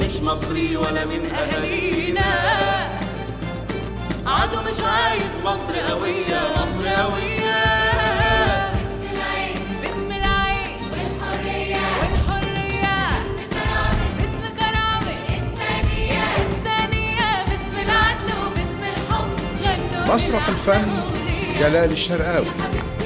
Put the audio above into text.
مش مصري ولا من أهالينا عدو مش عايز مصر قوية مصر قوية باسم العيش باسم العيش والحرية والحرية باسم باسم كرامة كرامة إنسانية إنسانية باسم العدل وباسم الحب غنوا مسرح لنا الفن أغنية. جلال الشرقاوي حبيبتي